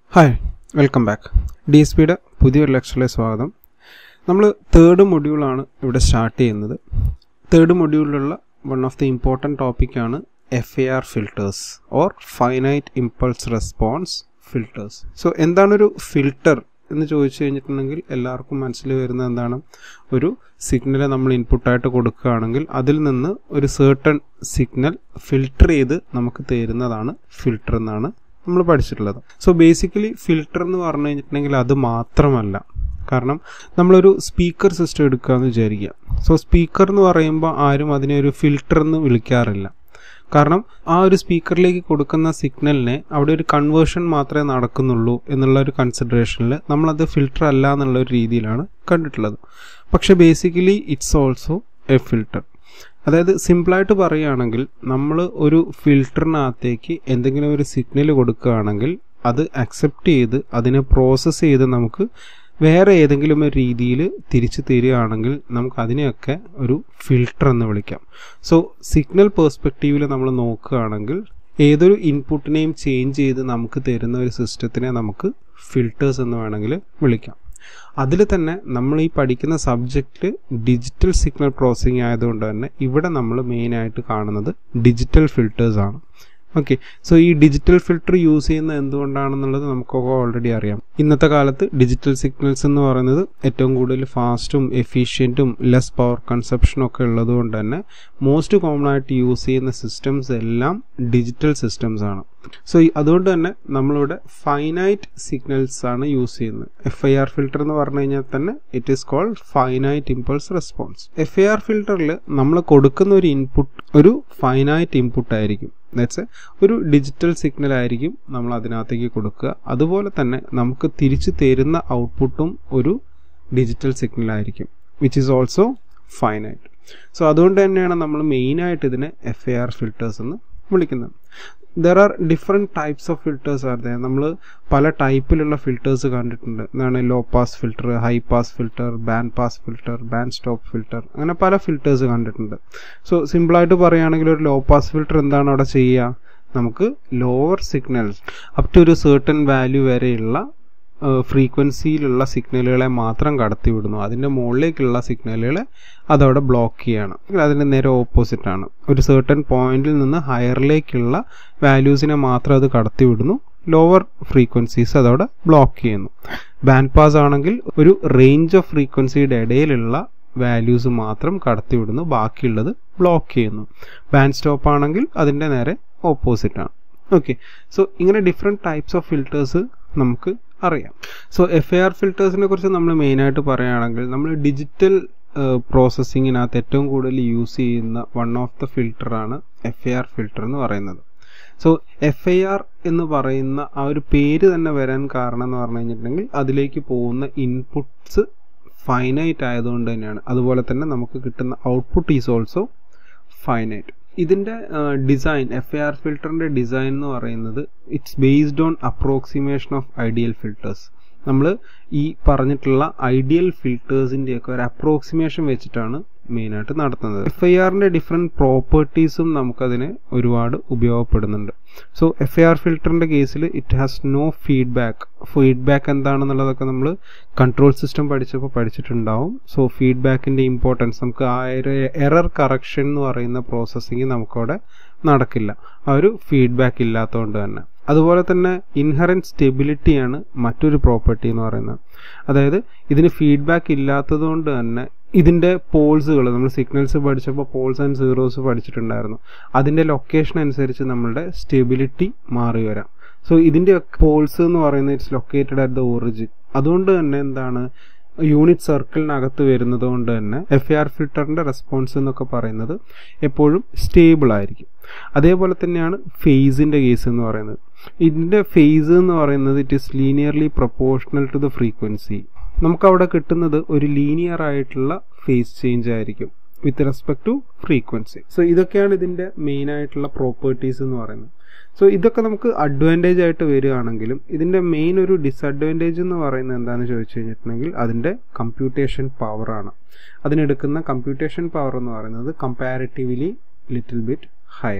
hi welcome back D S പിയുടെ പുതിയൊരു ലെക്ചറിലെ സ്വാഗതം നമ്മൾ തേർഡ് മൊഡ്യൂളാണ് ഇവിടെ സ്റ്റാർട്ട് ചെയ്യുന്നത് തേർഡ് മൊഡ്യൂളിലുള്ള വൺ ഓഫ് ദി ഇമ്പോർട്ടൻറ്റ് ടോപ്പിക്കാണ് F A R filters or finite impulse response filters so എന്താണൊരു ഫിൽട്ടർ എന്ന് ചോദിച്ചു കഴിഞ്ഞിട്ടുണ്ടെങ്കിൽ എല്ലാവർക്കും മനസ്സിൽ വരുന്നത് എന്താണ് ഒരു സിഗ്നൽ നമ്മൾ ഇൻപുട്ടായിട്ട് കൊടുക്കുകയാണെങ്കിൽ അതിൽ നിന്ന് ഒരു സേർട്ടൺ സിഗ്നൽ ഫിൽട്ടർ ചെയ്ത് നമുക്ക് തരുന്നതാണ് ഫിൽട്ടർ എന്നാണ് നമ്മൾ പഠിച്ചിട്ടുള്ളത് സോ ബേസിക്കലി ഫിൽട്ടർ എന്ന് പറഞ്ഞു കഴിഞ്ഞിട്ടുണ്ടെങ്കിൽ അത് മാത്രമല്ല കാരണം നമ്മളൊരു സ്പീക്കർ സിസ്റ്റം എടുക്കുക എന്ന് വിചാരിക്കുക സോ സ്പീക്കർ എന്ന് പറയുമ്പോൾ ആരും അതിനെ ഒരു ഫിൽട്ടർ എന്ന് വിളിക്കാറില്ല കാരണം ആ ഒരു സ്പീക്കറിലേക്ക് കൊടുക്കുന്ന സിഗ്നലിനെ അവിടെ ഒരു കൺവേർഷൻ മാത്രമേ നടക്കുന്നുള്ളൂ എന്നുള്ള ഒരു കൺസിഡറേഷനിൽ നമ്മളത് ഫിൽട്ടർ അല്ല എന്നുള്ള ഒരു രീതിയിലാണ് കണ്ടിട്ടുള്ളത് പക്ഷെ basically it's also a filter അതായത് സിമ്പിളായിട്ട് പറയുകയാണെങ്കിൽ നമ്മൾ ഒരു ഫിൽറ്ററിനകത്തേക്ക് എന്തെങ്കിലും ഒരു സിഗ്നൽ കൊടുക്കുകയാണെങ്കിൽ അത് അക്സെപ്റ്റ് ചെയ്ത് അതിനെ പ്രോസസ്സ് ചെയ്ത് നമുക്ക് വേറെ ഏതെങ്കിലും ഒരു രീതിയിൽ തിരിച്ചു തരികയാണെങ്കിൽ നമുക്ക് അതിനെയൊക്കെ ഒരു ഫിൽട്ടർ എന്ന് വിളിക്കാം സോ സിഗ്നൽ പേഴ്സ്പെക്റ്റീവിൽ നമ്മൾ നോക്കുകയാണെങ്കിൽ ഏതൊരു ഇൻപുട്ടിനെയും ചേഞ്ച് ചെയ്ത് നമുക്ക് തരുന്ന ഒരു സിസ്റ്റത്തിനെ നമുക്ക് ഫിൽട്ടേഴ്സ് എന്ന് വേണമെങ്കിൽ വിളിക്കാം അതിൽ തന്നെ നമ്മൾ ഈ പഠിക്കുന്ന സബ്ജക്റ്റ് ഡിജിറ്റൽ സിഗ്നൽ പ്രോസസ്സിംഗ് ആയതുകൊണ്ട് തന്നെ ഇവിടെ നമ്മൾ മെയിനായിട്ട് കാണുന്നത് ഡിജിറ്റൽ ഫിൽട്ടേഴ്സ് ആണ് ഓക്കെ സോ ഈ ഡിജിറ്റൽ ഫിൽട്ടർ യൂസ് ചെയ്യുന്നത് എന്തുകൊണ്ടാണെന്നുള്ളത് നമുക്കൊക്കെ ഓൾറെഡി അറിയാം ഇന്നത്തെ കാലത്ത് ഡിജിറ്റൽ സിഗ്നൽസ് എന്ന് പറയുന്നത് ഏറ്റവും കൂടുതൽ ഫാസ്റ്റും എഫിഷ്യൻറ്റും ലെസ് പവർ കൺസപ്ഷനും ഒക്കെ ഉള്ളത് കൊണ്ട് തന്നെ മോസ്റ്റ് കോമൺ ആയിട്ട് യൂസ് ചെയ്യുന്ന സിസ്റ്റംസ് എല്ലാം ഡിജിറ്റൽ സിസ്റ്റംസ് ആണ് സോ അതുകൊണ്ട് തന്നെ നമ്മളിവിടെ ഫൈനൈറ്റ് സിഗ്നൽസ് ആണ് യൂസ് ചെയ്യുന്നത് എഫ് ഐ ആർ ഫിൽട്ടർ എന്ന് പറഞ്ഞു കഴിഞ്ഞാൽ തന്നെ it is called finite impulse response F I R ഫിൽട്ടറിൽ നമ്മൾ കൊടുക്കുന്ന ഒരു ഇൻപുട്ട് ഒരു ഫൈനൈറ്റ് ഇൻപുട്ട് ആയിരിക്കും ദാറ്റ്സ് ഒരു ഡിജിറ്റൽ സിഗ്നൽ ആയിരിക്കും നമ്മൾ അതിനകത്തേക്ക് കൊടുക്കുക അതുപോലെ തന്നെ നമുക്ക് തിരിച്ചു തരുന്ന ഔട്ട്പുട്ടും ഒരു ഡിജിറ്റൽ സിഗ്നൽ ആയിരിക്കും which is also finite so അതുകൊണ്ട് തന്നെയാണ് നമ്മൾ മെയിനായിട്ട് ഇതിനെ എഫ് എ ആർ ഫിൽട്ടേഴ്സ് എന്ന് വിളിക്കുന്നത് there are different types of filters are they നമ്മൾ പല ടൈപ്പിലുള്ള ഫിൽട്ടേഴ്സ് കണ്ടിട്ടുണ്ട് എന്താണ് low pass filter high pass filter band pass filter band stop filter അങ്ങനെ പല ഫിൽട്ടേഴ്സ് കണ്ടിട്ടുണ്ട് സോ സിമ്പിളായിട്ട് പറയുകയാണെങ്കിൽ ഒരു ലോ പാസ് ഫിൽട്ടർ എന്താണ് അവിടെ ചെയ്യുക നമുക്ക് ലോവർ സിഗ്നൽസ് അപ് ടു ഒരു സേർട്ടൺ വാല്യൂ വരെയുള്ള ഫ്രീക്വൻസിയിലുള്ള സിഗ്നലുകളെ മാത്രം കടത്തിവിടുന്നു അതിൻ്റെ മുകളിലേക്കുള്ള സിഗ്നലുകളെ അതവിടെ ബ്ലോക്ക് ചെയ്യാണ് അതിൻ്റെ നേരെ ഓപ്പോസിറ്റ് ആണ് ഒരു സേർട്ടൺ പോയിന്റിൽ നിന്ന് ഹയറിലേക്കുള്ള വാല്യൂസിനെ മാത്രം അത് കടത്തിവിടുന്നു ലോവർ ഫ്രീക്വൻസീസ് അതവിടെ ബ്ലോക്ക് ചെയ്യുന്നു ബാൻഡ് പാസ് ആണെങ്കിൽ ഒരു റേഞ്ച് ഓഫ് ഫ്രീക്വൻസിയുടെ ഇടയിലുള്ള വാല്യൂസ് മാത്രം കടത്തിവിടുന്നു ബാക്കിയുള്ളത് ബ്ലോക്ക് ചെയ്യുന്നു ബാൻഡ് സ്റ്റോപ്പ് ആണെങ്കിൽ അതിൻ്റെ നേരെ ഓപ്പോസിറ്റ് ആണ് ഓക്കെ സോ ഇങ്ങനെ ഡിഫറെൻറ്റ് ടൈപ്സ് ഓഫ് ഫിൽറ്റേഴ്സ് നമുക്ക് അറിയാം സോ എഫ് എ ആർ ഫിൽറ്റേഴ്സിനെ കുറിച്ച് നമ്മൾ മെയിനായിട്ട് പറയുകയാണെങ്കിൽ നമ്മൾ ഡിജിറ്റൽ പ്രോസസ്സിങ്ങിനകത്ത് ഏറ്റവും കൂടുതൽ യൂസ് ചെയ്യുന്ന വൺ ഓഫ് ദ ഫിൽറ്ററാണ് എഫ് എ ആർ ഫിൽറ്റർ എന്ന് പറയുന്നത് സോ എഫ് ഐ ആർ എന്ന് പറയുന്ന ആ ഒരു പേര് തന്നെ വരാൻ കാരണം എന്ന് പറഞ്ഞു കഴിഞ്ഞിട്ടുണ്ടെങ്കിൽ അതിലേക്ക് പോകുന്ന ഇൻപുട്സ് ഫൈനൈറ്റ് ആയതുകൊണ്ട് തന്നെയാണ് അതുപോലെ തന്നെ നമുക്ക് കിട്ടുന്ന ഔട്ട്പുട്ട് ഈസ് ഓൾസോ ഫൈനൈറ്റ് ഇതിൻ്റെ ഡിസൈൻ എഫ് എ ആർ ഫിൽറ്ററിൻ്റെ ഡിസൈൻ എന്ന് പറയുന്നത് it's based on approximation of ideal filters നമ്മൾ ഈ പറഞ്ഞിട്ടുള്ള ഐഡിയൽ ഫിൽറ്റേഴ്സിൻ്റെയൊക്കെ ഒരു അപ്രോക്സിമേഷൻ വെച്ചിട്ടാണ് മെയിനായിട്ട് നടത്തുന്നത് എഫ് ഐ ആറിൻ്റെ ഡിഫറെൻറ്റ് പ്രോപ്പർട്ടീസും നമുക്കതിന് ഒരുപാട് ഉപയോഗപ്പെടുന്നുണ്ട് സോ എഫ് ഐ ആർ ഫിൽറ്ററിൻ്റെ കേസിൽ it has no feedback feedback എന്താണെന്നുള്ളതൊക്കെ നമ്മൾ കൺട്രോൾ സിസ്റ്റം പഠിച്ചപ്പോൾ പഠിച്ചിട്ടുണ്ടാവും സോ ഫീഡ്ബാക്കിൻ്റെ ഇമ്പോർട്ടൻസ് നമുക്ക് ആ ഒരു എറർ കറക്ഷൻ എന്ന് പറയുന്ന പ്രോസസ്സിങ് നമുക്കവിടെ നടക്കില്ല ആ ഒരു ഫീഡ്ബാക്ക് ഇല്ലാത്തതുകൊണ്ട് തന്നെ അതുപോലെ തന്നെ ഇൻഹറൻറ്റ് സ്റ്റെബിലിറ്റിയാണ് മറ്റൊരു പ്രോപ്പർട്ടി എന്ന് പറയുന്നത് അതായത് ഇതിന് ഫീഡ്ബാക്ക് ഇല്ലാത്തത് കൊണ്ട് തന്നെ ഇതിൻ്റെ പോൾസുകൾ നമ്മൾ സിഗ്നൽസ് പഠിച്ചപ്പോൾ പോൾസ് ആൻഡ് സീറോസ് പഠിച്ചിട്ടുണ്ടായിരുന്നു അതിൻ്റെ ലൊക്കേഷൻ അനുസരിച്ച് നമ്മളുടെ സ്റ്റെബിലിറ്റി മാറി വരാം സോ ഇതിൻ്റെ പോൾസ് എന്ന് പറയുന്നത് it's located at the origin അതുകൊണ്ട് തന്നെ എന്താണ് യൂണിറ്റ് സർക്കിളിനകത്ത് വരുന്നത് കൊണ്ട് തന്നെ എഫ് ആർ ഫിൽറ്ററിന്റെ റെസ്പോൺസ് എന്നൊക്കെ പറയുന്നത് എപ്പോഴും സ്റ്റേബിൾ ആയിരിക്കും അതേപോലെ തന്നെയാണ് ഫേസിന്റെ കേസ് എന്ന് പറയുന്നത് ഇതിന്റെ ഫേസ് എന്ന് പറയുന്നത് it is linearly proportional to the frequency നമുക്കവിടെ കിട്ടുന്നത് ഒരു ലീനിയർ ആയിട്ടുള്ള ഫേസ് ചേഞ്ച് ആയിരിക്കും with respect to frequency so ഇതൊക്കെയാണ് ഇതിന്റെ മെയിൻ ആയിട്ടുള്ള പ്രോപ്പർട്ടീസ് എന്ന് പറയുന്നത് സോ ഇതൊക്കെ നമുക്ക് അഡ്വാൻറ്റേജ് ആയിട്ട് വരികയാണെങ്കിലും ഇതിന്റെ മെയിൻ ഒരു ഡിസഡ്വാൻറ്റേജ് എന്ന് പറയുന്നത് എന്താണെന്ന് ചോദിച്ചു കഴിഞ്ഞിട്ടുണ്ടെങ്കിൽ അതിന്റെ കമ്പ്യൂട്ടേഷൻ പവർ ആണ് അതിനെടുക്കുന്ന കമ്പ്യൂട്ടേഷൻ പവർ എന്ന് പറയുന്നത് comparatively little bit higher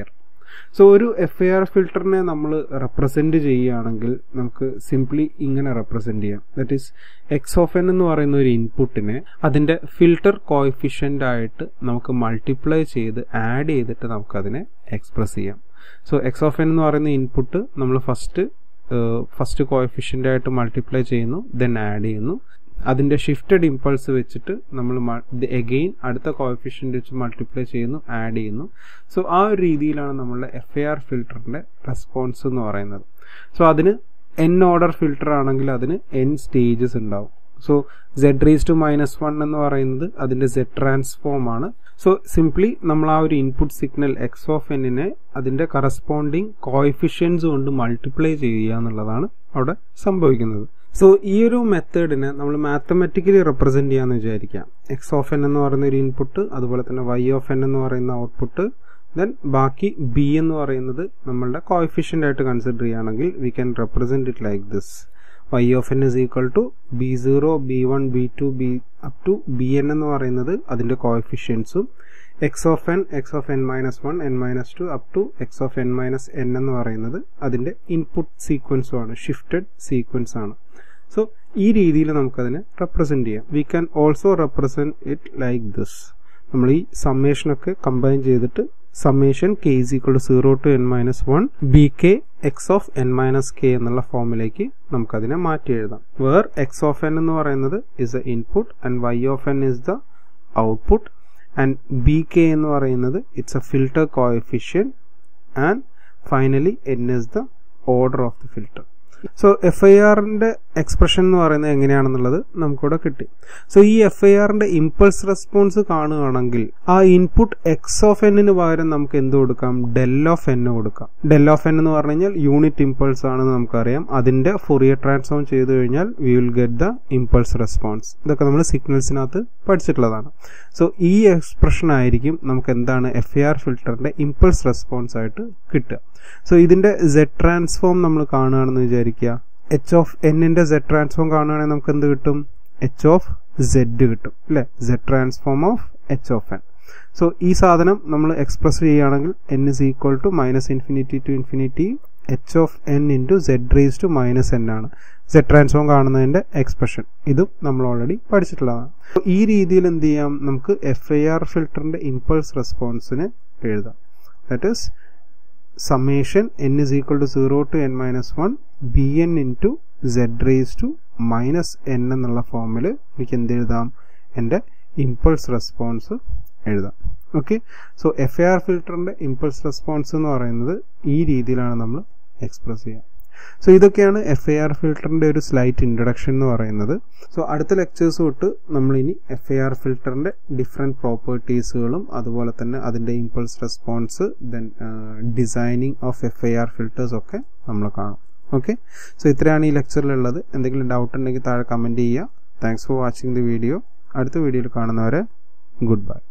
so ഒരു എഫ് ഐ ആർ ഫിൽറ്ററിനെ നമ്മൾ റെപ്രസെന്റ് ചെയ്യുകയാണെങ്കിൽ നമുക്ക് സിംപ്ലി ഇങ്ങനെ റെപ്രസെന്റ് ചെയ്യാം that is X of N എന്ന് പറയുന്ന ഒരു ഇൻപുട്ടിനെ അതിന്റെ ഫിൽട്ടർ കോയിഫിഷ്യന്റ് ആയിട്ട് നമുക്ക് മൾട്ടിപ്ലൈ ചെയ്ത് ആഡ് ചെയ്തിട്ട് നമുക്കതിനെ എക്സ്പ്രസ് ചെയ്യാം സോ എക്സ് ഓഫ് എൻ എന്ന് പറയുന്ന ഇൻപുട്ട് നമ്മൾ ഫസ്റ്റ് ഫസ്റ്റ് കോയിഫിഷ്യന്റ് ആയിട്ട് മൾട്ടിപ്ലൈ ചെയ്യുന്നു ദെൻ ആഡ് ചെയ്യുന്നു അതിന്റെ ഷിഫ്റ്റഡ് ഇമ്പൾസ് വെച്ചിട്ട് നമ്മൾ എഗെയിൻ അടുത്ത കോഫിഷ്യന്റ് വെച്ച് മൾട്ടിപ്ലൈ ചെയ്യുന്നു ആഡ് ചെയ്യുന്നു സോ ആ ഒരു രീതിയിലാണ് നമ്മളുടെ എഫ് എ ആർ ഫിൽറ്ററിന്റെ റെസ്പോൺസ് എന്ന് പറയുന്നത് സോ അതിന് എൻ ഓർഡർ ഫിൽറ്റർ ആണെങ്കിൽ അതിന് എൻ സ്റ്റേജസ് ഉണ്ടാവും so Z raised to minus one എന്ന് പറയുന്നത് അതിന്റെ സെഡ് ട്രാൻസ്ഫോം ആണ് സോ സിംപ്ലി നമ്മൾ ആ ഒരു ഇൻപുട്ട് സിഗ്നൽ എക്സ് ഓഫ് എന്നിനെ അതിന്റെ കറസ്പോണ്ടിങ് കോയിഫിഷ്യൻസ് കൊണ്ട് മൾട്ടിപ്ലൈ ചെയ്യുക എന്നുള്ളതാണ് അവിടെ സംഭവിക്കുന്നത് സോ ഈ ഒരു മെത്തേഡിനെ നമ്മൾ മാത്തമെറ്റിക്കലി റെപ്രസെന്റ് ചെയ്യാന്ന് വിചാരിക്കാം എക്സ് ഓഫ് എൻ എന്ന് പറയുന്ന ഒരു ഇൻപുട്ട് അതുപോലെ തന്നെ വൈ ഓഫ് എൻ എന്ന് പറയുന്ന ഔട്ട്പുട്ട് ദെൻ ബാക്കി ബി എന്ന് പറയുന്നത് നമ്മളുടെ കോയിഫിഷ്യന്റ് ആയിട്ട് കൺസിഡർ ചെയ്യുകയാണെങ്കിൽ we can represent it like this Y of N is equal to B zero B one B two B up to B N എന്ന് പറയുന്നത് അതിന്റെ കോയിഫിഷ്യൻസും X of N X of N minus one N minus two up to X of N minus N എന്ന് പറയുന്നത് അതിന്റെ input സീക്വൻസും ആണ് shifted sequence ആണ് so ഈ രീതിയിൽ നമുക്കതിനെ റെപ്രസെന്റ് ചെയ്യാം we can also represent it like this നമ്മൾ ഈ സമ്മേഷനൊക്കെ കമ്പൈൻ ചെയ്തിട്ട് summation K is equal to zero to N minus one B K X of N minus K എന്നുള്ള ഫോമിലേക്ക് നമുക്കതിനെ മാറ്റി എഴുതാം വേർ എക്സ് ഓഫ് എൻ എന്ന് പറയുന്നത് is a input and Y of N is the output and B K എന്ന് പറയുന്നത് it's a filter coefficient and finally N is the order of the filter so F I ആറിന്റെ expression എന്ന് പറയുന്നത് എങ്ങനെയാണെന്നുള്ളത് നമുക്കിവിടെ കിട്ടി സോ ഈ F I ആറിന്റെ ഇമ്പൾസ് റെസ്പോൺസ് കാണുകയാണെങ്കിൽ ആ ഇൻപുട്ട് എക്സ് ഓഫ് എന്നിന് പകരം നമുക്ക് എന്ത് കൊടുക്കാം ഡെൽ ഓഫ് എൻ കൊടുക്കാം ഡെൽ ഓഫ് എൻ എന്ന് പറഞ്ഞു കഴിഞ്ഞാൽ യൂണിറ്റ് ഇമ്പൾസ് ആണെന്ന് നമുക്കറിയാം അതിന്റെ ഫൊറിയർ ട്രാൻസ്ഫോം ചെയ്തു കഴിഞ്ഞാൽ we will get the impulse response ഇതൊക്കെ നമ്മൾ സിഗ്നൽസിനകത്ത് പഠിച്ചിട്ടുള്ളതാണ് സോ ഈ എക്സ്പ്രഷൻ ആയിരിക്കും നമുക്ക് എന്താണ് എഫ് ഐ ആർ ഫിൽറ്ററിന്റെ ഇമ്പൾസ് റെസ്പോൺസ് ആയിട്ട് കിട്ടുക സോ ഇതിന്റെ സെഡ് ട്രാൻസ്ഫോം നമ്മൾ കാണുകയാണെന്ന് വിചാരിക്കുക എച്ച് ഓഫ് എന്നിന്റെ സെഡ് ട്രാൻസ്ഫോം കാണുകയാണെങ്കിൽ നമുക്ക് എന്ത് കിട്ടും എച്ച് ഓഫ് സെഡ് കിട്ടും അല്ലെ Z transform of H of N so ഈ സാധനം നമ്മൾ എക്സ്പ്രസ് ചെയ്യുകയാണെങ്കിൽ N is equal to minus infinity to infinity H of N into Z raised to minus N ആണ് സെഡ് ട്രാൻസ്ഫോം കാണുന്നതിന്റെ എക്സ്പ്രഷൻ ഇതും നമ്മൾ ഓൾറെഡി പഠിച്ചിട്ടുള്ളതാണ് ഈ രീതിയിൽ എന്ത് ചെയ്യാം നമുക്ക് എഫ് ഐ ആർ ഫിൽറ്ററിന്റെ ഇമ്പൾസ് റെസ്പോൺസിന് എഴുതാം that is summation n is equal to 0 to n minus 1 bn into z raised to minus N എന്നുള്ള ഫോമിൽ എനിക്ക് എന്ത് എഴുതാം എൻ്റെ ഇമ്പൾസ് റെസ്പോൺസ് എഴുതാം okay so F A R ഫിൽറ്ററിൻ്റെ ഇമ്പൾസ് റെസ്പോൺസ് എന്ന് പറയുന്നത് ഈ രീതിയിലാണ് നമ്മൾ എക്സ്പ്രസ് ചെയ്യുക സോ ഇതൊക്കെയാണ് എഫ് ഐ ആർ ഫിൽറ്ററിന്റെ ഒരു സ്ലൈറ്റ് ഇൻട്രൊഡക്ഷൻ എന്ന് പറയുന്നത് സോ അടുത്ത ലെക്ചേഴ്സ് തൊട്ട് നമ്മൾ ഇനി എഫ് ഐ ആർ ഫിൽറ്ററിന്റെ ഡിഫറെന്റ് പ്രോപ്പർട്ടീസുകളും അതുപോലെ തന്നെ അതിന്റെ impulse response then designing of F I R filters ഒക്കെ നമ്മൾ കാണും ഓക്കെ സോ ഇത്രയാണ് ഈ ലെക്ചറിലുള്ളത് എന്തെങ്കിലും ഡൗട്ട് ഉണ്ടെങ്കിൽ താഴെ കമന്റ് ചെയ്യുക thanks for watching the video അടുത്ത വീഡിയോയിൽ കാണുന്നവരെ ഗുഡ് ബൈ